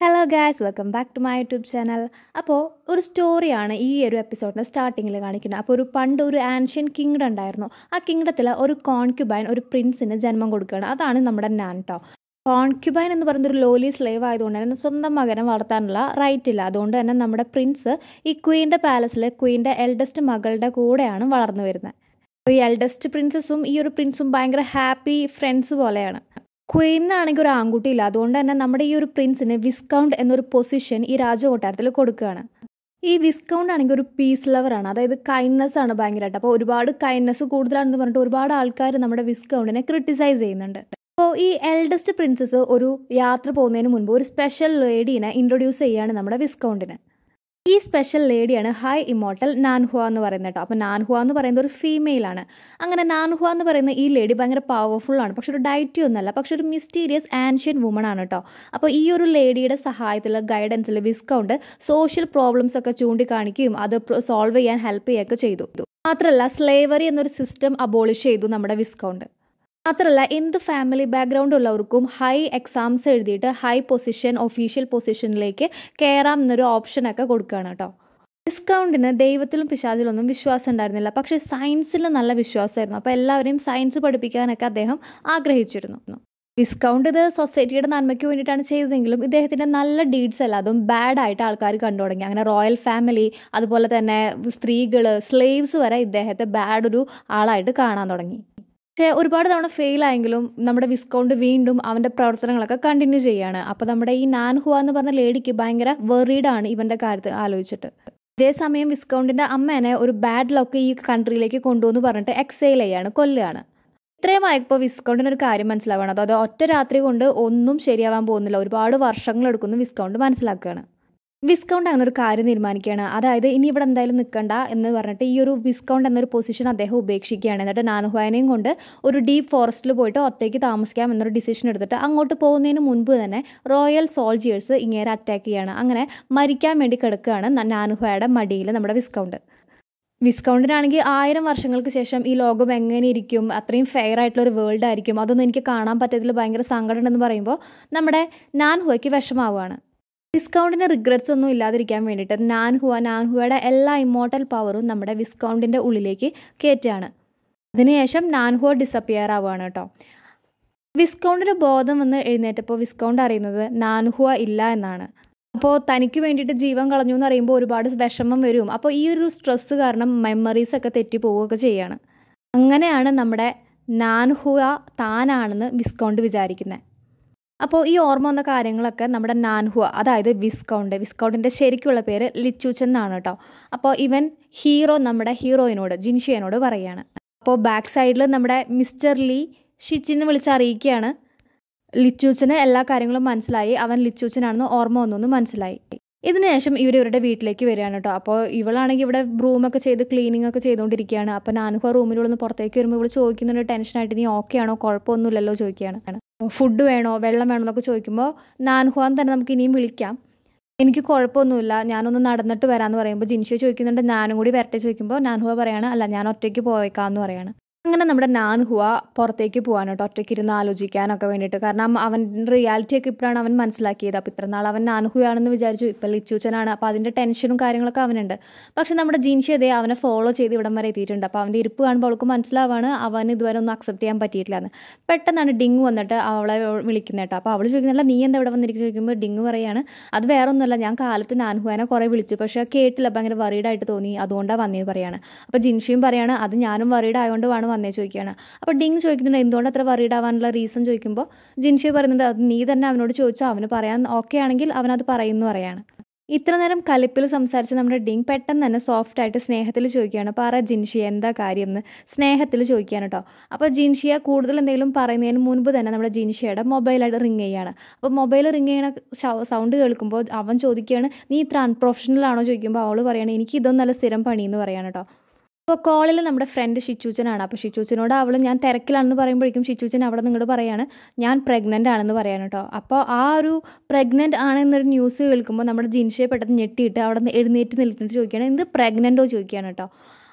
hello guys welcome back to my YouTube channel അപ്പോൾ ഒരു സ്റ്റോറിയാണ് ഈ ഒരു എപ്പിസോഡിൻ്റെ സ്റ്റാർട്ടിങ്ങിൽ കാണിക്കുന്നത് അപ്പോൾ ഒരു പണ്ട് ഒരു ആൻഷ്യൻ കിങ്ഡം ഉണ്ടായിരുന്നു ആ കിങ്ഡത്തിൽ ഒരു കോൺക്യുബൈൻ ഒരു പ്രിൻസിന് ജന്മം കൊടുക്കുകയാണ് അതാണ് നമ്മുടെ നാൻ കേട്ടോ കോൺക്യുബൈൻ എന്ന് പറയുന്ന ഒരു ലോലി സ്ലേവ് ആയതുകൊണ്ട് തന്നെ സ്വന്തം മകനെ വളർത്താനുള്ള റൈറ്റ് ഇല്ല അതുകൊണ്ട് തന്നെ നമ്മുടെ പ്രിൻസ് ഈ ക്വീൻ്റെ പാലസിൽ ക്വീൻ്റെ എൽഡസ്റ്റ് മകളുടെ കൂടെയാണ് വളർന്നു വരുന്നത് അപ്പോൾ ഈ എൽഡസ്റ്റ് പ്രിൻസസും ഈ ഒരു പ്രിൻസും ഭയങ്കര ഹാപ്പി ഫ്രണ്ട്സ് പോലെയാണ് ക്വീനാണെങ്കിൽ ഒരു ആൺകുട്ടിയില്ല അതുകൊണ്ട് തന്നെ നമ്മുടെ ഈ ഒരു പ്രിൻസിന് വിസ്കൗണ്ട് എന്നൊരു പൊസിഷൻ ഈ രാജകൊട്ടാരത്തിൽ കൊടുക്കുകയാണ് ഈ വിസ്കൗണ്ട് ആണെങ്കിൽ ഒരു പീസ് ലവറാണ് അതായത് കൈൻഡ്നെസ് ആണ് ഭയങ്കരമായിട്ട് അപ്പോൾ ഒരുപാട് കൈൻഡ്നെസ് കൂടുതലാണെന്ന് പറഞ്ഞിട്ട് ഒരുപാട് ആൾക്കാർ നമ്മുടെ വിസ്കൗണ്ടിനെ ക്രിട്ടിസൈസ് ചെയ്യുന്നുണ്ട് അപ്പോൾ ഈ എൽഡസ്റ്റ് പ്രിൻസസ് ഒരു യാത്ര പോകുന്നതിന് മുൻപ് ഒരു സ്പെഷ്യൽ ലേഡീനെ ഇൻട്രൊഡ്യൂസ് ചെയ്യുകയാണ് നമ്മുടെ വിസ്കൗണ്ടിന് ഈ സ്പെഷ്യൽ ലേഡിയാണ് ഹൈ ഇമോട്ടൽ നാൻഹുവ എന്ന് പറയുന്നത് കേട്ടോ അപ്പോൾ നാൻഹുവ എന്ന് പറയുന്നത് ഒരു ഫീമെയിലാണ് അങ്ങനെ നാൻഹുവ എന്ന് പറയുന്ന ഈ ലേഡി ഭയങ്കര പവർഫുൾ ആണ് പക്ഷെ ഒരു ഡയറ്റി ഒന്നല്ല പക്ഷെ ഒരു മിസ്റ്റീരിയസ് ആൻഷ്യൻ വുമൺ ആണ് കേട്ടോ അപ്പോൾ ഈ ഒരു ലേഡിയുടെ സഹായത്തിൽ ഗൈഡൻസിൽ വിസ്കൗണ്ട് സോഷ്യൽ പ്രോബ്ലംസ് ഒക്കെ ചൂണ്ടിക്കാണിക്കുകയും അത് സോൾവ് ചെയ്യാൻ ഹെൽപ്പ് ചെയ്യുകയൊക്കെ ചെയ്തു മാത്രമല്ല സ്ലേവറി എന്നൊരു സിസ്റ്റം അബോളിഷ് ചെയ്തു നമ്മുടെ വിസ്കൗണ്ട് മാത്രമല്ല എന്ത് ഫാമിലി ബാക്ക്ഗ്രൗണ്ട് ഉള്ളവർക്കും ഹൈ എക്സാംസ് എഴുതിയിട്ട് ഹൈ പൊസിഷൻ ഒഫീഷ്യൽ പൊസിഷനിലേക്ക് കയറാം എന്നൊരു ഓപ്ഷനൊക്കെ കൊടുക്കുകയാണ് കേട്ടോ ഡിസ്കൗണ്ടിന് ദൈവത്തിലും പിശാചിലൊന്നും വിശ്വാസം ഉണ്ടായിരുന്നില്ല പക്ഷേ സയൻസിൽ നല്ല വിശ്വാസമായിരുന്നു അപ്പോൾ എല്ലാവരെയും സയൻസ് പഠിപ്പിക്കാനൊക്കെ അദ്ദേഹം ആഗ്രഹിച്ചിരുന്നു ഡിസ്കൗണ്ട് ഇത് സൊസൈറ്റിയുടെ നന്മയ്ക്ക് വേണ്ടിയിട്ടാണ് ചെയ്തതെങ്കിലും ഇദ്ദേഹത്തിൻ്റെ നല്ല ഡീഡ്സ് അല്ല അതും ബാഡ് ആയിട്ട് ആൾക്കാർ കണ്ടു തുടങ്ങി അങ്ങനെ റോയൽ ഫാമിലി അതുപോലെ തന്നെ സ്ത്രീകൾ സ്ലേവ്സ് വരെ ഇദ്ദേഹത്തെ ബാഡ് ഒരു ആളായിട്ട് കാണാൻ തുടങ്ങി പക്ഷേ ഒരുപാട് തവണ ഫെയിൽ ആയെങ്കിലും നമ്മുടെ വിസ്കൗണ്ട് വീണ്ടും അവൻ്റെ പ്രവർത്തനങ്ങളൊക്കെ കണ്ടിന്യൂ ചെയ്യാണ് അപ്പോൾ നമ്മുടെ ഈ നാൻഹുവ എന്ന് പറഞ്ഞ ലേഡിക്ക് ഭയങ്കര വെറീഡാണ് ഇവൻ്റെ കാര്യത്തിൽ ആലോചിച്ചിട്ട് ഇതേസമയം വിസ്കൗണ്ടിൻ്റെ അമ്മേനെ ഒരു ബാഡ് ലക്ക് ഈ കൺട്രിയിലേക്ക് കൊണ്ടുവന്ന് പറഞ്ഞിട്ട് എക്സൈൽ ചെയ്യാണ് കൊല്ലുകയാണ് ഇത്രയും ആയപ്പോൾ വിസ്കൗണ്ടിന് ഒരു കാര്യം മനസ്സിലാവുകയാണ് അതായത് ഒറ്റ രാത്രി കൊണ്ട് ഒന്നും ശരിയാവാൻ പോകുന്നില്ല ഒരുപാട് വർഷങ്ങളെടുക്കുന്നു വിസ്കൗണ്ട് മനസ്സിലാക്കുകയാണ് വിസ്കൗണ്ട് അങ്ങനെ ഒരു കാര്യം തീരുമാനിക്കുകയാണ് അതായത് ഇനി ഇവിടെ എന്തായാലും നിൽക്കണ്ട എന്ന് പറഞ്ഞിട്ട് ഈ ഒരു വിസ്കൗണ്ട് എന്നൊരു പൊസിഷൻ അദ്ദേഹം ഉപേക്ഷിക്കുകയാണ് എന്നിട്ട് നാനുഹുവാനെയും കൊണ്ട് ഒരു ഡീപ്പ് ഫോറസ്റ്റിൽ പോയിട്ട് ഒറ്റയ്ക്ക് താമസിക്കാം എന്നൊരു ഡിസിഷൻ എടുത്തിട്ട് അങ്ങോട്ട് പോകുന്നതിന് മുൻപ് തന്നെ റോയൽ സോൾജിയേഴ്സ് ഇങ്ങേരെ അറ്റാക്ക് ചെയ്യുകയാണ് അങ്ങനെ മരിക്കാൻ വേണ്ടി കിടക്കുകയാണ് നാനുഹയുടെ മടിയിൽ നമ്മുടെ വിസ്കൗണ്ട് വിസ്കൗണ്ടിനാണെങ്കിൽ ആയിരം വർഷങ്ങൾക്ക് ശേഷം ഈ ലോകം എങ്ങനെ ഇരിക്കും അത്രയും ഫെയർ ആയിട്ടുള്ള ഒരു വേൾഡ് ആയിരിക്കും അതൊന്നും എനിക്ക് കാണാൻ പറ്റത്തില്ല ഭയങ്കര സങ്കടം ഉണ്ടെന്ന് പറയുമ്പോൾ നമ്മുടെ നാൻഹുവയ്ക്ക് വിഷമാവുകയാണ് വിസ്കൗണ്ടിന് റിഗ്രറ്റ്സ് ഒന്നും ഇല്ലാതിരിക്കാൻ വേണ്ടിയിട്ട് നാൻഹുവ നാൻഹുവയുടെ എല്ലാ ഇമോട്ടൽ പവറും നമ്മുടെ വിസ്കൗണ്ടിൻ്റെ ഉള്ളിലേക്ക് കയറ്റുകയാണ് അതിനുശേഷം നാൻഹുവ ഡിസപ്പിയർ ആവുകയാണ് കേട്ടോ വിസ്കൗണ്ടിന് ബോധം വന്ന് എഴുന്നേറ്റപ്പോൾ വിസ്കൗണ്ട് അറിയുന്നത് നാൻഹുവ ഇല്ല എന്നാണ് അപ്പോൾ തനിക്ക് വേണ്ടിയിട്ട് ജീവൻ കളഞ്ഞു എന്ന് അറിയുമ്പോൾ ഒരുപാട് വിഷമം വരും അപ്പോൾ ഈ ഒരു സ്ട്രെസ്സ് കാരണം മെമ്മറീസ് ഒക്കെ തെറ്റി പോവുകയൊക്കെ ചെയ്യാണ് അങ്ങനെയാണ് നമ്മുടെ നാൻഹുവ താനാണെന്ന് വിസ്കൗണ്ട് വിചാരിക്കുന്നത് അപ്പോൾ ഈ ഓർമ്മ വന്ന കാര്യങ്ങളൊക്കെ നമ്മുടെ നാൻഹുവ അതായത് വിസ്കൗണ്ട് വിസ്കൗണ്ടിൻ്റെ ശരിക്കുള്ള പേര് ലിച്ചൂച്ചൻ എന്നാണ് കേട്ടോ അപ്പോൾ ഇവൻ ഹീറോ നമ്മുടെ ഹീറോയിനോട് ജിൻഷിയനോട് പറയുകയാണ് അപ്പോൾ ബാക്ക് സൈഡിൽ നമ്മുടെ മിസ്റ്റർ ലീ ഷിച്ചിനെ വിളിച്ച് അറിയിക്കുകയാണ് ലിച്ചൂച്ചന് എല്ലാ കാര്യങ്ങളും മനസ്സിലായി അവൻ ലിച്ചൂച്ചനാണെന്ന് ഓർമ്മ വന്നു മനസ്സിലായി ഇതിനുശേഷം ഇവർ ഇവരുടെ വീട്ടിലേക്ക് വരികയാണ് കേട്ടോ അപ്പോൾ ഇവളാണെങ്കിൽ ഇവിടെ ബ്രൂമൊക്കെ ചെയ്ത് ക്ലീനിങ് ഒക്കെ ചെയ്തുകൊണ്ടിരിക്കുകയാണ് അപ്പോൾ നാനുഹ റൂമിലുള്ള പുറത്തേക്ക് വരുമ്പോൾ ഇവൾ ചോദിക്കുന്നുണ്ട് ടെൻഷനായിട്ട് നീ ഓക്കെ ആണോ കുഴപ്പമൊന്നുമില്ലല്ലോ ചോദിക്കുകയാണ് ഫുഡ് വേണോ വെള്ളം വേണോ എന്നൊക്കെ ചോദിക്കുമ്പോൾ നാൻഹുവാൻ തന്നെ നമുക്ക് ഇനിയും വിളിക്കാം എനിക്ക് കുഴപ്പമൊന്നുമില്ല ഞാനൊന്ന് നടന്നിട്ട് വരാമെന്ന് പറയുമ്പോൾ ജിൻഷിയോ ചോദിക്കുന്നുണ്ട് ഞാനും കൂടി വരട്ടെ ചോദിക്കുമ്പോൾ നാൻഹുവ പറയാണ് അല്ല ഞാൻ ഒറ്റയ്ക്ക് പോയേക്കാമെന്ന് പറയാണ് അങ്ങനെ നമ്മുടെ നാൻഹുവ പുറത്തേക്ക് പോകാനോട്ടോ ഒറ്റയ്ക്ക് ഇരുന്ന് ആലോചിക്കാനൊക്കെ വേണ്ടിയിട്ട് കാരണം അവൻ റിയാലിറ്റിയൊക്കെ ഇപ്പോഴാണ് അവൻ മനസ്സിലാക്കിയത് അപ്പോൾ ഇത്ര നാൾ അവൻ നാൻഹുയാണെന്ന് വിചാരിച്ചു ഇപ്പോൾ ലിച്ചൂച്ചനാണ് അപ്പോൾ അതിൻ്റെ ടെൻഷനും കാര്യങ്ങളൊക്കെ അവനുണ്ട് പക്ഷെ നമ്മുടെ ജീൻഷി അതേ അവനെ ഫോളോ ചെയ്ത് ഇവിടം വരെ എത്തിയിട്ടുണ്ട് അപ്പോൾ അവൻ്റെ ഇരിപ്പ് കാണുമ്പോൾ അവൾക്ക് മനസ്സിലാവാണ് അവൻ ഇതുവരെ ഒന്നും അക്സെപ്റ്റ് ചെയ്യാൻ പറ്റിയിട്ടില്ല എന്ന് പെട്ടെന്നാണ് ഡിങ് വന്നിട്ട് അവളെ വിളിക്കുന്നത് കേട്ടോ അപ്പോൾ അവൾ ചോദിക്കുന്നില്ല നീ എന്താ ഇവിടെ വന്നിരിക്കും ചോദിക്കുമ്പോൾ ഡിങ് പറയാണ് അത് വേറെ ഒന്നുമല്ല ഞാൻ കാലത്ത് നാൻഹുവാനെ കുറേ വിളിച്ചു പക്ഷേ കേട്ടില്ല ഭയങ്കര വറീഡായിട്ട് തോന്നി അതുകൊണ്ടാണ് വന്നേന്ന് പറയാണ് അപ്പോൾ ജിൻഷിയും പറയാണ് അത് ഞാനും വറീഡ് ആയതുകൊണ്ട് വേണം വന്നേ ചോദിക്കുകയാണ് അപ്പോൾ ഡിങ് ചോദിക്കുന്നുണ്ട് എന്തുകൊണ്ട് അത്ര വറീഡ് ആവാനുള്ള റീസൺ ചോദിക്കുമ്പോൾ ജിൻഷി പറയുന്നുണ്ട് അത് നീ തന്നെ അവനോട് ചോദിച്ചാൽ അവന് പറയാൻ ഓക്കെ ആണെങ്കിൽ അവനത് പറയുന്നു പറയാണ് ഇത്ര നേരം കലിപ്പിൽ സംസാരിച്ച് നമ്മുടെ ഡിങ് പെട്ടെന്ന് തന്നെ സോഫ്റ്റ് ആയിട്ട് സ്നേഹത്തിൽ ചോദിക്കുകയാണ് പറ ജിൻഷി എന്താ കാര്യം എന്ന് സ്നേഹത്തിൽ ചോദിക്കുകയാണ് കേട്ടോ അപ്പോൾ ജിൻഷിയ കൂടുതൽ എന്തെങ്കിലും പറയുന്നതിന് മുൻപ് തന്നെ നമ്മുടെ ജിൻഷിയുടെ മൊബൈലായിട്ട് റിങ് ചെയ്യാണ് അപ്പോൾ മൊബൈൽ റിങ് ചെയ്യണ സൗണ്ട് കേൾക്കുമ്പോൾ അവൻ ചോദിക്കുകയാണ് നീ ഇത്ര അൺപ്രൊഫഷണൽ ആണോ ചോദിക്കുമ്പോൾ അവൾ പറയുകയാണ് എനിക്ക് ഇതൊന്നും നല്ല സ്ഥിരം പണിയെന്ന് പറയാണ് കേട്ടോ അപ്പോൾ കോളിൽ നമ്മുടെ ഫ്രണ്ട് ഷിച്ചൂച്ചനാണ് അപ്പോൾ ഷിച്ചൂച്ചനോട് അവൾ ഞാൻ തിരക്കിലാണെന്ന് പറയുമ്പോഴേക്കും ഷിച്ചൂച്ചൻ അവിടെ നിങ്ങോട് പറയാണ് ഞാൻ പ്രഗ്നൻ്റ് ആണെന്ന് പറയാൻ കേട്ടോ അപ്പോൾ ആ ഒരു പ്രഗ്നൻ്റ് ആണെന്നൊരു ന്യൂസ് കേൾക്കുമ്പോൾ നമ്മുടെ ജിൻഷയെ പെട്ടെന്ന് ഞെട്ടിയിട്ട് അവിടെ നിന്ന് എഴുന്നേറ്റ് നിൽക്കിട്ട് ചോദിക്കുകയാണ് എന്ത് പ്രഗ്നൻ്റോ ചോദിക്കുകയാണ് കേട്ടോ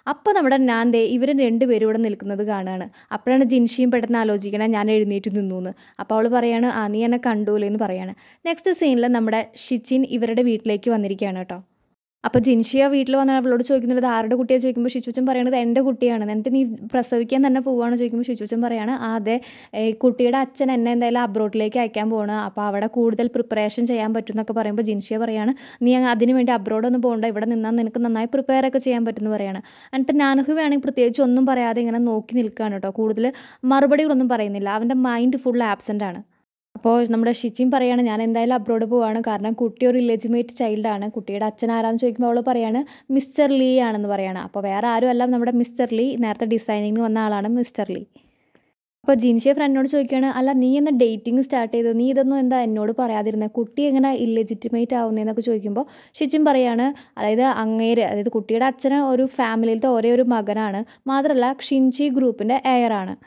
അപ്പോൾ നമ്മുടെ ഞാൻ ദേ ഇവർ രണ്ടുപേരും ഇവിടെ നിൽക്കുന്നത് കാണുകയാണ് അപ്പോഴാണ് ജിൻഷിയും പെട്ടെന്ന് ആലോചിക്കണേ ഞാൻ എഴുന്നേറ്റ് നിന്നു എന്ന് അപ്പോൾ അവൾ പറയാണ് ആ നീ എന്നെ കണ്ടൂലേ എന്ന് പറയാണ് നെക്സ്റ്റ് സീനിൽ നമ്മുടെ ഷിച്ചിൻ ഇവരുടെ വീട്ടിലേക്ക് വന്നിരിക്കുകയാണ് കേട്ടോ അപ്പോൾ ജിൻഷിയ വീട്ടിൽ വന്നാൽ അവളോട് ചോദിക്കുന്നത് "ഇത് ആരുടെ കുട്ടിയാണ് ചോദിക്കുമ്പോൾ ഷിച്ചുച്ചൻ പറയണത് എൻ്റെ കുട്ടിയാണ് എന്നിട്ട് നീ പ്രസവിക്കാൻ തന്നെ പോവുകയാണ് ചോദിക്കുമ്പോൾ ഷിച്ചുച്ചൻ പറയാണ് "ആ, അതെ ഈ കുട്ടിയുടെ അച്ഛൻ എന്നെ എന്തായാലും അബ്രോഡിലേക്ക് അയക്കാൻ പോവാണ് അപ്പോൾ അവിടെ കൂടുതൽ പ്രിപ്പറേഷൻ ചെയ്യാൻ പറ്റും എന്നൊക്കെ പറയുമ്പോൾ ജിൻഷിയ പറയാണ് നീ അങ്ങ് അതിന് വേണ്ടി അബ്രോഡൊന്നും പോകണ്ട ഇവിടെ നിന്നാൽ നിനക്ക് നന്നായി പ്രിപ്പയർ ഒക്കെ ചെയ്യാൻ പറ്റുമെന്ന് പറയാണ് എന്നിട്ട് നാനുഹു വേണമെങ്കിൽ പ്രത്യേകിച്ച് ഒന്നും പറയാതെ ഇങ്ങനെ നോക്കി നിൽക്കുകയാണ് കേട്ടോ കൂടുതൽ മറുപടികളൊന്നും പറയുന്നില്ല അവൻ്റെ മൈൻഡ് ഫുൾ ആബ്സെൻ്റ് ആണ് അപ്പോൾ നമ്മുടെ ഷിച്ചിൻ പറയാണ് ഞാൻ എന്തായാലും അബ്രോഡ് പോവാണ് കാരണം കുട്ടി ഒരു ഇല്ലെജിമേറ്റ് ചൈൽഡാണ് കുട്ടിയുടെ അച്ഛൻ ആരാന്ന് ചോദിക്കുമ്പോൾ അവൾ പറയാണ് മിസ്റ്റർ ലീ ആണെന്ന് പറയാണ് അപ്പോൾ വേറെ ആരും അല്ല നമ്മുടെ മിസ്റ്റർ ലീ നേരത്തെ ഡിസൈനിങ് വന്ന ആളാണ് മിസ്റ്റർ ലീ അപ്പോൾ ജിൻഷിയ ഫ്രണ്ടിനോട് ചോദിക്കുകയാണ് അല്ല നീ എന്ന് ഡേറ്റിംഗ് സ്റ്റാർട്ട് ചെയ്തത് നീ ഇതൊന്നും എന്താ എന്നോട് പറയാതിരുന്നത് കുട്ടി എങ്ങനെ ഇല്ലെജിറ്റിമേറ്റ് ആവുന്നതെന്നൊക്കെ ചോദിക്കുമ്പോൾ ഷിച്ചിൻ പറയാണ് അതായത് അങ്ങേര് അതായത് കുട്ടിയുടെ അച്ഛന് ഒരു ഫാമിലിയിലത്തെ ഒരേ ഒരു മകനാണ് മാത്രമല്ല ഷിൻചി ഗ്രൂപ്പിൻ്റെ എയറാണ്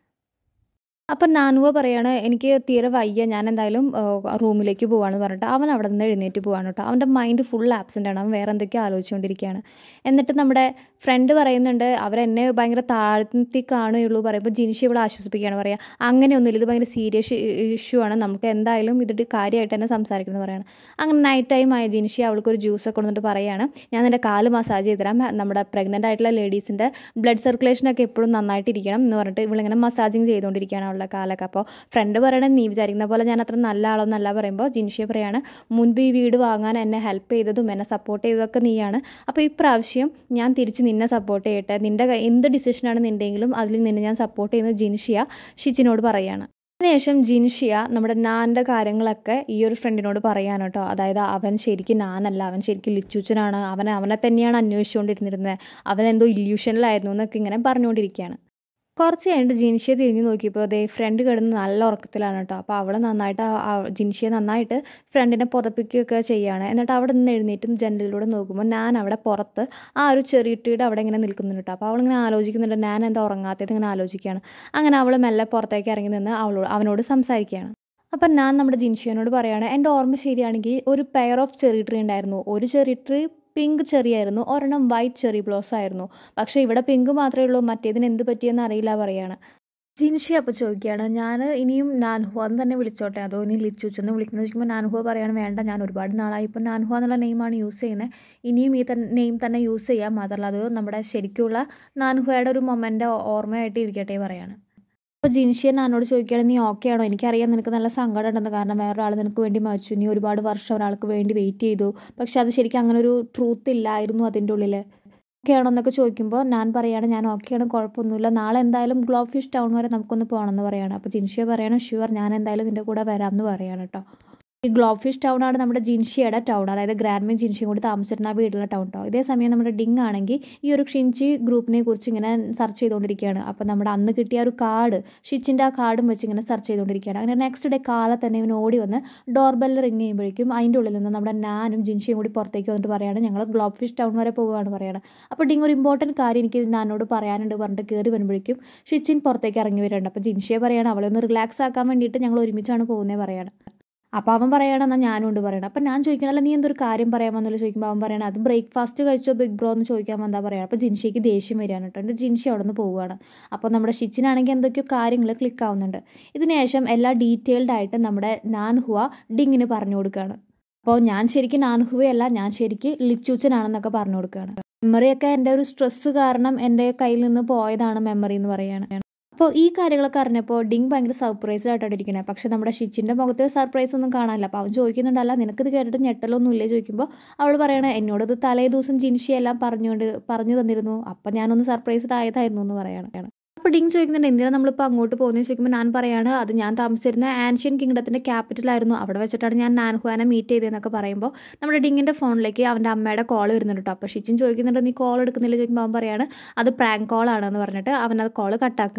അപ്പം നാനുവ പറയാണ് എനിക്ക് തീരെ വയ്യ ഞാൻ എന്തായാലും റൂമിലേക്ക് പോവാന്ന് പറഞ്ഞിട്ട് അവൻ അവിടെ നിന്ന് എഴുന്നേറ്റ് പോവാണ് കേട്ടോ അവൻ്റെ മൈൻഡ് ഫുൾ ആബ്സെൻ്റ് ആണ് അവൻ വേറെ എന്തൊക്കെയോ ആലോചിച്ചുകൊണ്ടിരിക്കുകയാണ് എന്നിട്ട് നമ്മുടെ ഫ്രണ്ട് പറയുന്നുണ്ട് അവരെന്നെ ഭയങ്കര താഴ്ത്തി കാണുകയുള്ളൂ പറയുമ്പോൾ ജിൻഷി ഇവിടെ ആശ്വസിപ്പിക്കുകയാണ് പറയുക അങ്ങനെയൊന്നുമില്ല ഇത് ഭയങ്കര സീരിയസ് ഇഷ്യൂ ആണ് നമുക്ക് എന്തായാലും ഇതിട്ട് കാര്യമായിട്ട് തന്നെ സംസാരിക്കുന്നത് പറയാണ് അങ്ങനെ നൈറ്റ് ടൈം ആയ ജിൻഷി അവൾക്കൊരു ജ്യൂസൊക്കെ കൊണ്ടുവന്നിട്ട് പറയുകയാണ് ഞാൻ നിൻ്റെ കാല് മസാജ് ചെയ്ത് തരാം നമ്മുടെ പ്രഗ്നൻ്റ് ആയിട്ടുള്ള ലേഡീസിൻ്റെ ബ്ലഡ് സർക്കുലേഷനൊക്കെ എപ്പോഴും നന്നായിട്ടിരിക്കണം എന്ന് പറഞ്ഞിട്ട് ഇവളിങ്ങനെ മസാജിങ് ചെയ്തുകൊണ്ടിരിക്കുകയാണ് അവളുടെ കാലൊക്കെ അപ്പോൾ ഫ്രണ്ട് പറയണത് നീ വിചാരിക്കുന്ന പോലെ ഞാൻ അത്ര നല്ല ആളൊന്നല്ല പറയുമ്പോൾ ജിൻഷിയെ പറയാണ് മുൻപ് ഈ വീട് വാങ്ങാൻ എന്നെ ഹെൽപ്പ് ചെയ്തതും എന്നെ സപ്പോർട്ട് ചെയ്തതൊക്കെ നീയാണ് അപ്പോൾ ഇപ്രാവശ്യം ഞാൻ തിരിച്ച് നിന്നെ സപ്പോർട്ട് ചെയ്യട്ടെ നിൻ്റെ കൈ- എന്ത് ഡിസിഷനാണ് നിൻ്റെങ്കിലും അതിൽ നിന്നെ ഞാൻ സപ്പോർട്ട് ചെയ്യുന്നത് ജിൻഷിയ ഷിച്ചിനോട് പറയുകയാണ് അതിനുശേഷം ജിൻഷിയ നമ്മുടെ നാൻ്റെ കാര്യങ്ങളൊക്കെ ഈ ഒരു ഫ്രണ്ടിനോട് പറയാണ് കേട്ടോ അതായത് അവൻ ശരിക്കും നാനല്ല അവൻ ശരിക്കും ലിച്ചൂച്ചനാണ് അവൻ അവനെ തന്നെയാണ് അന്വേഷിച്ചുകൊണ്ടിരുന്നിരുന്നത് അവൻ എന്തോ ഇല്യൂഷനിലായിരുന്നു എന്നൊക്കെ ഇങ്ങനെ പറഞ്ഞുകൊണ്ടിരിക്കുകയാണ് കുറച്ച് കഴിഞ്ഞിട്ട് ജിൻഷിയെ തിരിഞ്ഞു നോക്കിയപ്പോൾ അതേ ഫ്രണ്ട് കിടന്ന് നല്ല ഉറക്കത്തിലാണ് കേട്ടോ അപ്പോൾ അവൾ നന്നായിട്ട് ആ- ആ ജിൻഷിയെ നന്നായിട്ട് ഫ്രണ്ടിനെ പുതപ്പിക്കുകയൊക്കെ ചെയ്യുകയാണ് എന്നിട്ട് അവിടെ നിന്ന് എഴുന്നേറ്റും ജനലിലൂടെ നോക്കുമ്പോൾ ഞാൻ അവിടെ പുറത്ത് ആ ഒരു ചെറിയിട്ടിയുടെ അവിടെ ഇങ്ങനെ നിൽക്കുന്നുണ്ട് കേട്ടോ അപ്പോൾ അവളിങ്ങനെ ആലോചിക്കുന്നുണ്ട് ഞാൻ എന്താ ഉറങ്ങാത്തത് ഇങ്ങനെ ആലോചിക്കുകയാണ് അങ്ങനെ അവൾ മെല്ലെ പുറത്തേക്ക് ഇറങ്ങി നിന്ന് അവളോട് അവനോട് സംസാരിക്കുകയാണ് അപ്പം ഞാൻ നമ്മുടെ ജിൻഷിയോനോട് പറയുകയാണ് എൻ്റെ ഓർമ്മ ശരിയാണെങ്കിൽ ഒരു പെയർ ഓഫ് ചെറി ട്രീ ഉണ്ടായിരുന്നു ഒരു ചെറി ട്രീ പിങ്ക് ചെറി ആയിരുന്നു ഒരെണ്ണം വൈറ്റ് ചെറി ബ്ലോസ് ആയിരുന്നു പക്ഷേ ഇവിടെ പിങ്ക് മാത്രമേ ഉള്ളൂ മറ്റേതിന് എന്ത് പറ്റിയെന്ന് അറിയില്ല പറയാണ് ജിൻഷി അപ്പോൾ ചോദിക്കുകയാണ് ഞാൻ ഇനിയും നാൻഹുവ എന്ന് തന്നെ വിളിച്ചോട്ടെ അതോ ഇനി ലിച്ചുച്ചെന്ന് വിളിക്കുന്നത് ചോദിക്കുമ്പോൾ നാൻഹുവ പറയാണ് വേണ്ട ഞാൻ ഒരുപാട് നാളായി ഇപ്പോൾ നാൻഹുവ എന്നുള്ള നെയിമാണ് യൂസ് ചെയ്യുന്നത് ഇനിയും ഈ തന്നെ നെയിം തന്നെ യൂസ് ചെയ്യാം മാത്രമല്ല അത് നമ്മുടെ ശരിക്കുള്ള നാൻഹുവയുടെ ഒരു മൊമെൻ്റ് ഓർമ്മയായിട്ട് ഇരിക്കട്ടെ പറയാണ് അപ്പോൾ ജിൻഷിയൻ എന്നോട് ചോദിക്കുകയാണ് നീ ഓക്കെ ആണോ എനിക്കറിയാം നിനക്ക് നല്ല സങ്കടം ഉണ്ടെന്ന് കാരണം വേറൊരാൾ നിനക്ക് വേണ്ടി മരിച്ചു നീ ഒരുപാട് വർഷം ഒരാൾക്ക് വേണ്ടി വെയിറ്റ് ചെയ്തു പക്ഷെ അത് ശരിക്കും അങ്ങനെ ഒരു ട്രൂത്ത് ഇല്ലായിരുന്നു അതിൻ്റെ ഉള്ളിൽ ഓക്കെ ആണോ എന്നൊക്കെ ചോദിക്കുമ്പോൾ ഞാൻ പറയാണ് ഞാൻ ഓക്കെയാണ് കുഴപ്പമൊന്നുമില്ല നാളെ എന്തായാലും ഗ്ലോ ഫിഷ് ടൗൺ വരെ നമുക്കൊന്ന് പോകണമെന്ന് പറയാണ് അപ്പോൾ ജിൻഷിയ പറയാണ് ഷുവർ ഞാൻ എന്തായാലും നിൻ്റെ കൂടെ വരാമെന്ന് പറയാണ് കേട്ടോ ഈ ഗ്ലോഫിഷ് ടൗൺ ആണ് നമ്മുടെ ജിൻഷിയുടെ ടൗൺ അതായത് ഗ്രാൻഡ്മീൻ ജിൻഷിയും കൂടി താമസിച്ചിരുന്ന ആ വീട്ടിലെ ടൗൺ ടോ ഇതേ സമയം നമ്മുടെ ഡിങ് ആണെങ്കിൽ ഈ ഒരു ഷിൻചി ഗ്രൂപ്പിനെ കുറിച്ച് ഇങ്ങനെ സെർച്ച് ചെയ്തുകൊണ്ടിരിക്കുകയാണ് അപ്പോൾ നമ്മുടെ അന്ന് കിട്ടിയ ആ ഒരു കാർഡ് ഷിച്ചിൻ്റെ ആ കാർഡും വെച്ച് ഇങ്ങനെ സെർച്ച് ചെയ്തുകൊണ്ടിരിക്കുകയാണ് അങ്ങനെ നെക്സ്റ്റ് ഡേ കാലത്ത് തന്നെ ഇവൻ ഓടി വന്ന് ഡോർ ബെല്ല് റിങ് ചെയ്യുമ്പോഴേക്കും അതിൻ്റെ ഉള്ളിൽ നിന്ന് നമ്മുടെ നാനും ജിൻഷിയും കൂടി പുറത്തേക്ക് വന്നിട്ട് പറയാണ് ഞങ്ങൾ ഗ്ലോബ് ഫിഷ് ടൗൺ വരെ പോവുകയാണ് പറയുന്നത് അപ്പോൾ ഡിങ് ഒരു ഇമ്പോർട്ടൻറ്റ് കാര്യം എനിക്ക് നാനോട് പറയാനുണ്ട് പറഞ്ഞിട്ട് കയറി വരുമ്പോഴേക്കും ഷിച്ചിൻ പുറത്തേക്ക് ഇറങ്ങി വരുന്നുണ്ട് അപ്പോൾ ജിൻഷിയെ പറയാണ് അവളെ ഒന്ന് റിലാക്സ് ആക്കാൻ വേണ്ടിയിട്ട് ഞങ്ങൾ ഒരുമിച്ചാണ് പോകുന്നത് പറയാണ് അപ്പോൾ അവൻ പറയണം എന്നാൽ ഞാനും ഉണ്ട് പറയണം അപ്പം ഞാൻ ചോദിക്കണം അല്ല നീ എന്തൊരു കാര്യം പറയാൻ വന്നല്ലോ ചോദിക്കുമ്പോൾ അവൻ പറയണം അത് ബ്രേക്ക്ഫാസ്റ്റ് കഴിച്ചോ ബിഗ് ബ്രോ എന്ന് ചോദിക്കാൻ വന്താ പറയണം അപ്പോൾ ജിൻഷിക്ക് ദേഷ്യം വരികയാണ് കേട്ടോ എൻ്റെ ജിൻഷി അവിടെ നിന്ന് പോവുകയാണ് അപ്പോൾ നമ്മുടെ ഷിച്ചിനാണെങ്കിൽ എന്തൊക്കെയോ കാര്യങ്ങൾ ക്ലിക്ക് ആവുന്നുണ്ട് ഇതിനുശേഷം എല്ലാ ഡീറ്റെയിൽഡ് ആയിട്ട് നമ്മുടെ നാൻഹുവ ഡിങ്ങിന് പറഞ്ഞു കൊടുക്കുകയാണ് അപ്പോൾ ഞാൻ ശരിക്കും നാൻഹുവയല്ല ഞാൻ ശരിക്കും ലിച്ചൂച്ചനാണെന്നൊക്കെ പറഞ്ഞു കൊടുക്കുകയാണ് മെമ്മറിയൊക്കെ എൻ്റെ ഒരു സ്ട്രെസ്സ് കാരണം എൻ്റെ കയ്യിൽ നിന്ന് പോയതാണ് മെമ്മറി എന്ന് പറയുകയാണ് അപ്പോൾ ഈ കാര്യങ്ങളൊക്കെ അറിഞ്ഞപ്പോൾ ഡിങ് ഭയങ്കര സർപ്രൈസ്ഡ് ആയിട്ടാണ് ഇരിക്കുന്നത് പക്ഷെ നമ്മുടെ ഷിച്ചിൻ്റെ മുഖത്ത് സർപ്രൈസ് ഒന്നും കാണാനില്ല അപ്പോൾ അവൻ ചോദിക്കുന്നുണ്ടല്ല നിനക്കിത് കേട്ടിട്ട് ഞെട്ടലൊന്നും ഇല്ലേ ചോദിക്കുമ്പോൾ അവൾ പറയണേ എന്നോട് ഇത് തലേ ദിവസം ജിൻഷി എല്ലാം പറഞ്ഞുകൊണ്ട് പറഞ്ഞു തന്നിരുന്നു അപ്പം ഞാനൊന്ന് സർപ്രൈസ്ഡ് ആയതായിരുന്നു എന്ന് പറയാണ് അപ്പോൾ ഡിങ് ചോദിക്കുന്നുണ്ട് എന്തിനാണ് നമ്മളിപ്പോൾ അങ്ങോട്ട് പോകുന്നത് ചോദിക്കുമ്പോൾ ഞാൻ പറയാണ് അത് ഞാൻ താമസിച്ചിരുന്ന ആൻഷ്യൻ കിങ്ഡത്തിൻ്റെ ക്യാപിറ്റലായിരുന്നു അവിടെ വെച്ചിട്ടാണ് ഞാൻ നാൻഹുവാനെ മീറ്റ് ചെയ്തതെന്നൊക്കെ പറയുമ്പോൾ നമ്മുടെ ഡിങ്ങിൻ്റെ ഫോണിലേക്ക് അവൻ്റെ അമ്മയുടെ കോൾ വരുന്നുണ്ട് കേട്ടോ അപ്പോൾ ഷിച്ചിൻ ചോദിക്കുന്നുണ്ട് നീ കോൾ എടുക്കുന്നില്ല ചോദിക്കുമ്പോൾ അവൻ പറയാണ് അത് പ്രാങ്ക് കോൾ ആണെന്ന് പറഞ്ഞിട്ട് അവൻ അത് കോൾ കട്ടാക്കുകയാണ്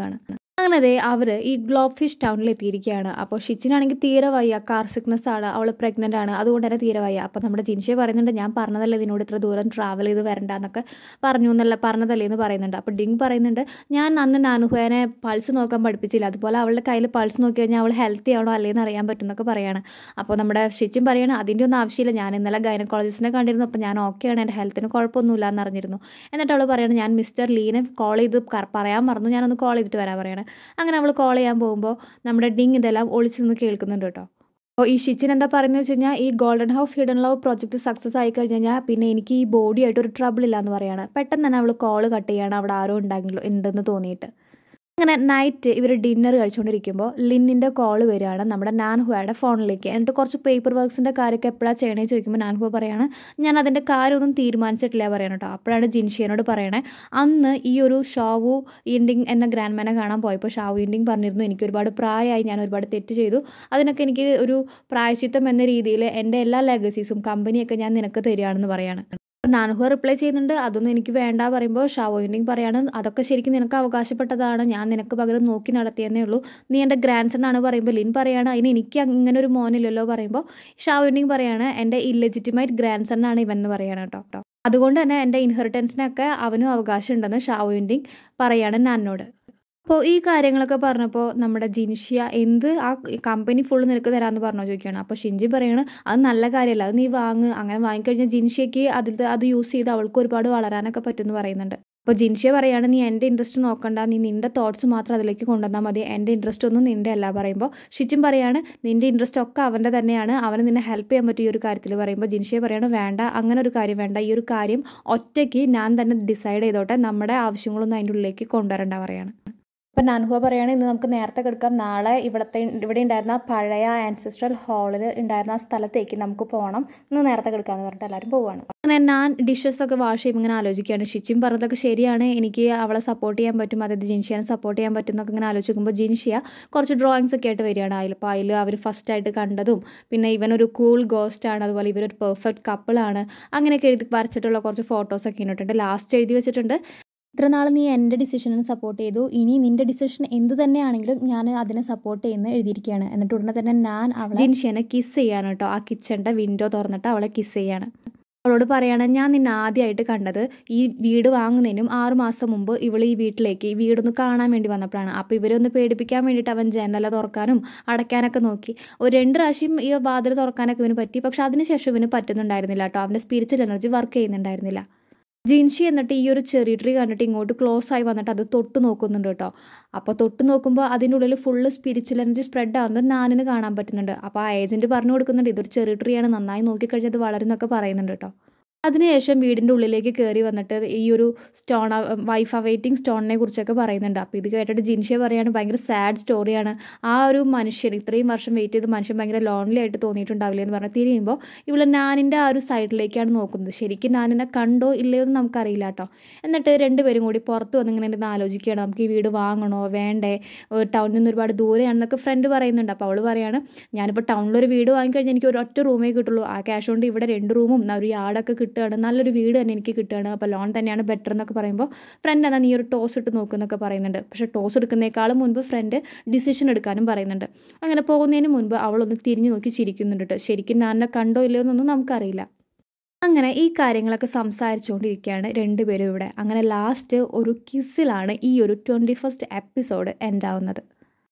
അങ്ങനെ ദേ അവർ ഈ ഗ്ലോബ് ഫിഷ് ടൗണിൽ എത്തിയിരിക്കുകയാണ് അപ്പോൾ ഷിച്ചിനാണെങ്കിൽ തീരെ വയ്യ കാർ സിക്നസ് ആണ് അവൾ പ്രഗ്നൻ്റ് ആണ് അതുകൊണ്ട് തന്നെ തീരെ വയ്യ അപ്പോൾ നമ്മുടെ ജിൻഷയെ പറയുന്നുണ്ട് ഞാൻ പറഞ്ഞതല്ലേ ഇതിനോട് ഇത്ര ദൂരം ട്രാവൽ ചെയ്ത് വരണ്ട എന്നൊക്കെ പറഞ്ഞു എന്നല്ല പറഞ്ഞതല്ലേ എന്ന് പറയുന്നുണ്ട് അപ്പോൾ ഡിങ് പറയുന്നുണ്ട് ഞാൻ അന്ന് നാനുഹേനെ പൾസ് നോക്കാൻ പഠിപ്പിച്ചില്ല അതുപോലെ അവളുടെ കയ്യിൽ പൾസ് നോക്കി കഴിഞ്ഞാൽ അവൾ ഹെൽത്തി ആണോ അല്ലേന്ന് അറിയാൻ പറ്റും എന്നൊക്കെ പറയാണ് അപ്പോൾ നമ്മുടെ ഷിച്ചും പറയണം അതിൻ്റെ ഒന്നും ആവശ്യമില്ല ഞാൻ ഇന്നലെ ഗൈനക്കോളജിസ്റ്റിനെ കണ്ടിരുന്നു അപ്പോൾ ഞാൻ ഓക്കെയാണ് എൻ്റെ ഹെൽത്തിന് കുഴപ്പമൊന്നുമില്ല എന്ന് അറിഞ്ഞിരുന്നു എന്നിട്ട് അവൾ പറയണം ഞാൻ മിസ്റ്റർ ലീനെ കോൾ ചെയ്ത് ക- പറയാൻ മറന്നു ഞാനൊന്ന് കോൾ ചെയ്തിട്ട് വരാൻ പറയണേ അങ്ങനെ അവൾ കോൾ ചെയ്യാൻ പോകുമ്പോൾ നമ്മുടെ ഡിങ് ഇതെല്ലാം ഒളിച്ചു നിന്ന് കേൾക്കുന്നുണ്ട് കേട്ടോ അപ്പോൾ ഈ ഷിച്ചിൻ എന്താ പറയുന്നത് വെച്ച് കഴിഞ്ഞാൽ ഈ golden house hidden love project success ആയി കഴിഞ്ഞ് കഴിഞ്ഞാൽ പിന്നെ എനിക്ക് ഈ ബോഡി ആയിട്ട് ഒരു ട്രബിൾ ഇല്ല എന്ന് പറയാണ് പെട്ടെന്ന് തന്നെ അവൾ കോൾ കട്ട് ചെയ്യാണ് അവിടെ ആരോ ഉണ്ടെങ്കിലും ഉണ്ടെന്ന് തോന്നിയിട്ട് അങ്ങനെ നൈറ്റ് ഇവർ ഡിന്നർ കഴിച്ചുകൊണ്ടിരിക്കുമ്പോൾ ലിന്നിൻ്റെ കോൾ വരികയാണ് നമ്മുടെ നാൻഹുവയുടെ ഫോണിലേക്ക് എന്നിട്ട് കുറച്ച് പേപ്പർ വർക്ക്സിൻ്റെ കാര്യമൊക്കെ എപ്പോഴാണ് ചെയ്യണേ ചോദിക്കുമ്പോൾ നാൻഹുവ പറയാണ് ഞാൻ അതിൻ്റെ കാര്യമൊന്നും തീരുമാനിച്ചിട്ടില്ല പറയണം കേട്ടോ അപ്പോഴാണ് ജിൻഷിയനോട് പറയണേ അന്ന് ഈ ഒരു ഷാവു ഇൻഡിങ് എന്ന ഗ്രാൻഡ് മാനെ കാണാൻ പോയപ്പോൾ ഷാവു ഇൻഡിങ് പറഞ്ഞിരുന്നു എനിക്ക് ഒരുപാട് പ്രായമായി ഞാൻ ഒരുപാട് തെറ്റ് ചെയ്തു അതിനൊക്കെ എനിക്ക് ഒരു പ്രായശ്ചിത്തം എന്ന രീതിയിൽ എൻ്റെ എല്ലാ ലെഗസീസും കമ്പനിയൊക്കെ ഞാൻ നിനക്ക് തരികയാണെന്ന് പറയാണ് നാനുഹ റിപ്ലൈ ചെയ്യുന്നുണ്ട് അതൊന്നും എനിക്ക് വേണ്ട പറയുമ്പോൾ ഷാവോയിൻഡിങ് പറയാണ് അതൊക്കെ ശരിക്കും നിനക്ക് അവകാശപ്പെട്ടതാണ് ഞാൻ നിനക്ക് പകരം നോക്കി നടത്തിയെന്നേ ഉള്ളൂ നീ എൻ്റെ ഗ്രാൻഡ് സൺ ആണ് പറയുമ്പോൾ ലിൻ പറയാണ് അതിന് എനിക്ക് ഇങ്ങനെ ഒരു മോനില്ലല്ലോ പറയുമ്പോൾ ഷാവോയിൻഡിങ് പറയാണ് എൻ്റെ ഇല്ലെജിറ്റിമേറ്റ് ഗ്രാൻഡ് സൺ ആണ് ഇവൻ എന്ന് പറയാണ് കേട്ടോ കേട്ടോ അതുകൊണ്ട് തന്നെ എൻ്റെ ഇൻഹെറിറ്റൻസിനൊക്കെ അവനും അവകാശം ഉണ്ടെന്ന് ഷാവോയിൻഡിങ് പറയാണ് നാനോട് അപ്പോൾ ഈ കാര്യങ്ങളൊക്കെ പറഞ്ഞപ്പോൾ നമ്മുടെ ജിൻഷ്യ എന്ത് ആ കമ്പനി ഫുള്ള് നിനക്ക് തരാമെന്ന് പറഞ്ഞു ചോദിക്കുകയാണ് അപ്പോൾ ഷിൻജി പറയാണ് അത് നല്ല കാര്യമല്ല അത് നീ വാങ്ങ് അങ്ങനെ വാങ്ങിക്കഴിഞ്ഞാൽ ജിൻഷ്യയ്ക്ക് അതിൽ അത് യൂസ് ചെയ്ത് അവൾക്ക് ഒരുപാട് വളരാനൊക്കെ പറ്റുമെന്ന് പറയുന്നുണ്ട് അപ്പോൾ ജിൻഷ്യ പറയാണ് നീ എൻ്റെ ഇൻട്രസ്റ്റ് നോക്കണ്ട നീ നിൻ്റെ തോട്ട്സ് മാത്രം അതിലേക്ക് കൊണ്ടുവന്നാൽ മതി എൻ്റെ ഇൻട്രസ്റ്റ് ഒന്നും നിൻ്റെ അല്ല പറയുമ്പോൾ ഷിച്ചിൻ പറയാണ് നിൻ്റെ ഇൻട്രസ്റ്റ് ഒക്കെ അവൻ്റെ തന്നെയാണ് അവന് നിന്നെ ഹെൽപ്പ് ചെയ്യാൻ പറ്റും ഈ ഒരു കാര്യത്തിൽ പറയുമ്പോൾ ജിൻഷ്യ പറയാണ് വേണ്ട അങ്ങനെ ഒരു കാര്യം വേണ്ട ഈ ഒരു കാര്യം ഒറ്റയ്ക്ക് ഞാൻ തന്നെ ഡിസൈഡ് ചെയ്തോട്ടെ നമ്മുടെ ആവശ്യങ്ങളൊന്നും അതിൻ്റെ ഉള്ളിലേക്ക് കൊണ്ടുവരണ്ട പറയാണ് അപ്പം നാൻഹുവ പറയുകയാണെങ്കിൽ ഇന്ന് നമുക്ക് നേരത്തെ കിടക്കാം നാളെ ഇവിടുത്തെ ഇവിടെ ഉണ്ടായിരുന്ന പഴയ ആൻസിസ്ട്രൽ ഹാളിൽ ഉണ്ടായിരുന്ന ആ സ്ഥലത്തേക്ക് നമുക്ക് പോകണം ഇന്ന് നേരത്തെ കിടക്കാമെന്ന് പറഞ്ഞിട്ട് എല്ലാവരും പോവുകയാണ് അങ്ങനെ ഞാൻ ഡിഷസ് ഒക്കെ വാഷ് ചെയ്യുമ്പോൾ ഇങ്ങനെ ആലോചിക്കുകയാണ് ഷിച്ചിൻ പറഞ്ഞതൊക്കെ ശരിയാണ് എനിക്ക് അവളെ സപ്പോർട്ട് ചെയ്യാൻ പറ്റും അതായത് ജിൻഷിയാനെ സപ്പോർട്ട് ചെയ്യാൻ പറ്റും എന്നൊക്കെ ഇങ്ങനെ ആലോചിക്കുമ്പോൾ ജിൻഷിയ കുറച്ച് ഡ്രോയിങ്സ് ഒക്കെ ആയിട്ട് വരികയാണ് അതിൽ അപ്പോൾ അതിൽ അവർ ഫസ്റ്റ് ആയിട്ട് കണ്ടതും പിന്നെ ഇവനൊരു കൂൾ ഗോസ്റ്റ് ആണ് അതുപോലെ ഇവരൊരു പെർഫെക്റ്റ് കപ്പിളാണ് അങ്ങനെയൊക്കെ എഴുതി വരച്ചിട്ടുള്ള കുറച്ച് ഫോട്ടോസൊക്കെ ഇന്നിട്ടുണ്ട് ലാസ്റ്റ് എഴുതി വെച്ചിട്ടുണ്ട് ഇത്ര നാൾ നീ എൻ്റെ ഡിസിഷനെ സപ്പോർട്ട് ചെയ്തു ഇനി നിൻ്റെ ഡിസിഷൻ എന്ത് തന്നെയാണെങ്കിലും ഞാൻ അതിനെ സപ്പോർട്ട് ചെയ്യുന്ന എഴുതിയിരിക്കുകയാണ് എന്നിട്ട് ഉടനെ തന്നെ ഞാൻ അവളെ ജിൻഷ്യനെ കിസ് ചെയ്യാണ് കേട്ടോ ആ കിച്ചണിൻ്റെ വിൻഡോ തുറന്നിട്ട് അവളെ കിസ് ചെയ്യാണ് അവളോട് പറയാണ് ഞാൻ നിന്നെ ആദ്യമായിട്ട് കണ്ടത് ഈ വീട് വാങ്ങുന്നതിനും ആറ് മാസം മുമ്പ് ഇവൾ ഈ വീട്ടിലേക്ക് ഈ വീടൊന്ന് കാണാൻ വേണ്ടി വന്നപ്പോഴാണ് അപ്പോൾ ഇവരൊന്ന് പേടിപ്പിക്കാൻ വേണ്ടിയിട്ട് അവൻ ജനല തുറക്കാനും അടയ്ക്കാനൊക്കെ നോക്കി ഒരു രണ്ട് പ്രാവശ്യം ഈ വാതിൽ തുറക്കാനൊക്കെ ഇവന് പറ്റി പക്ഷെ അതിനുശേഷം ഇവന് പറ്റുന്നുണ്ടായിരുന്നില്ല കേട്ടോ അവൻ്റെ സ്പിരിച്വൽ എനർജി വർക്ക് ചെയ്യുന്നുണ്ടായിരുന്നില്ല ജിൻഷി എന്നിട്ട് ഈ ഒരു ചെറിയ ട്രീ കണ്ടിട്ട് ഇങ്ങോട്ട് ക്ലോസ് ആയി വന്നിട്ട് അത് തൊട്ട് നോക്കുന്നുണ്ട് കേട്ടോ അപ്പോൾ തൊട്ട് നോക്കുമ്പോൾ അതിൻ്റെ ഉള്ളിൽ ഫുള്ള് സ്പിരിച്വൽ എനർജി സ്പ്രെഡ് ആവുന്നത് നാനിന് കാണാൻ പറ്റുന്നുണ്ട് അപ്പോൾ ആ ഏജൻറ്റ് പറഞ്ഞു കൊടുക്കുന്നുണ്ട് ഇതൊരു ചെറിയ ട്രീ ആണ് നന്നായി നോക്കിക്കഴിഞ്ഞാൽ അത് വളരുന്നൊക്കെ പറയുന്നുണ്ട് കേട്ടോ അതിനുശേഷം വീടിൻ്റെ ഉള്ളിലേക്ക് കയറി വന്നിട്ട് ഈ ഒരു സ്റ്റോൺ വൈഫ് അവൈറ്റിംഗ് സ്റ്റോണിനെ കുറിച്ചൊക്കെ പറയുന്നുണ്ട് അപ്പോൾ ഇത് കേട്ടിട്ട് ജിൻഷെ പറയാണ് ഭയങ്കര സാഡ് സ്റ്റോറിയാണ് ആ ഒരു മനുഷ്യൻ ഇത്രയും വർഷം വെയിറ്റ് ചെയ്ത് മനുഷ്യൻ ഭയങ്കര ലോൺലി ആയിട്ട് തോന്നിയിട്ടുണ്ടാവില്ലേ എന്ന് പറഞ്ഞ് തിരിയുമ്പോൾ ഇവള് നാനിൻ്റെ ആ ഒരു സൈഡിലേക്കാണ് നോക്കുന്നത് ശരിക്കും നാനിനെ കണ്ടോ ഇല്ലയോ എന്ന് നമുക്കറിയില്ല കേട്ടോ എന്നിട്ട് രണ്ടുപേരും കൂടി പുറത്ത് വന്ന് ഇങ്ങനെ ഇരുന്ന് ആലോചിക്കുകയാണ് നമുക്ക് ഈ വീട് വാങ്ങണോ വേണ്ടേ ടൗണിൽ നിന്ന് ഒരുപാട് ദൂരെയാണെന്നൊക്കെ ഫ്രണ്ട് പറയുന്നുണ്ട് അപ്പോൾ അവൾ പറയാണ് ഞാനിപ്പോൾ ടൗണിലൊരു വീട് വാങ്ങിക്കഴിഞ്ഞാൽ എനിക്ക് ഒരു ഒറ്റ റൂമേ കിട്ടുള്ളൂ ആ ക്യാഷ് കൊണ്ട് ഇവിടെ രണ്ട് റൂമും ഒരു യാർഡൊക്കെ കിട്ടുകയാണ് നല്ലൊരു വീട് തന്നെ എനിക്ക് കിട്ടുകയാണ് അപ്പോൾ ലോൺ തന്നെയാണ് ബെറ്റർ എന്നൊക്കെ പറയുമ്പോൾ ഫ്രണ്ട് എന്നാൽ നീ ഒരു ടോസ് ഇട്ട് നോക്കുന്നൊക്കെ പറയുന്നുണ്ട് പക്ഷേ ടോസ് എടുക്കുന്നേക്കാളും മുൻപ് ഫ്രണ്ട് ഡിസിഷൻ എടുക്കാനും പറയുന്നുണ്ട് അങ്ങനെ പോകുന്നതിന് മുൻപ് അവളൊന്ന് തിരിഞ്ഞു നോക്കി ചിരിക്കുന്നുണ്ട് കേട്ടോ ശരിക്കും ഞാൻ കണ്ടോ ഇല്ലയോ എന്നൊന്നും നമുക്കറിയില്ല അങ്ങനെ ഈ കാര്യങ്ങളൊക്കെ സംസാരിച്ചുകൊണ്ടിരിക്കുകയാണ് രണ്ടുപേരും ഇവിടെ അങ്ങനെ ലാസ്റ്റ് ഒരു കിസ്സിലാണ് ഈ ഒരു ട്വൻറ്റി ഫസ്റ്റ് എപ്പിസോഡ് എൻഡ് ആവുന്നത്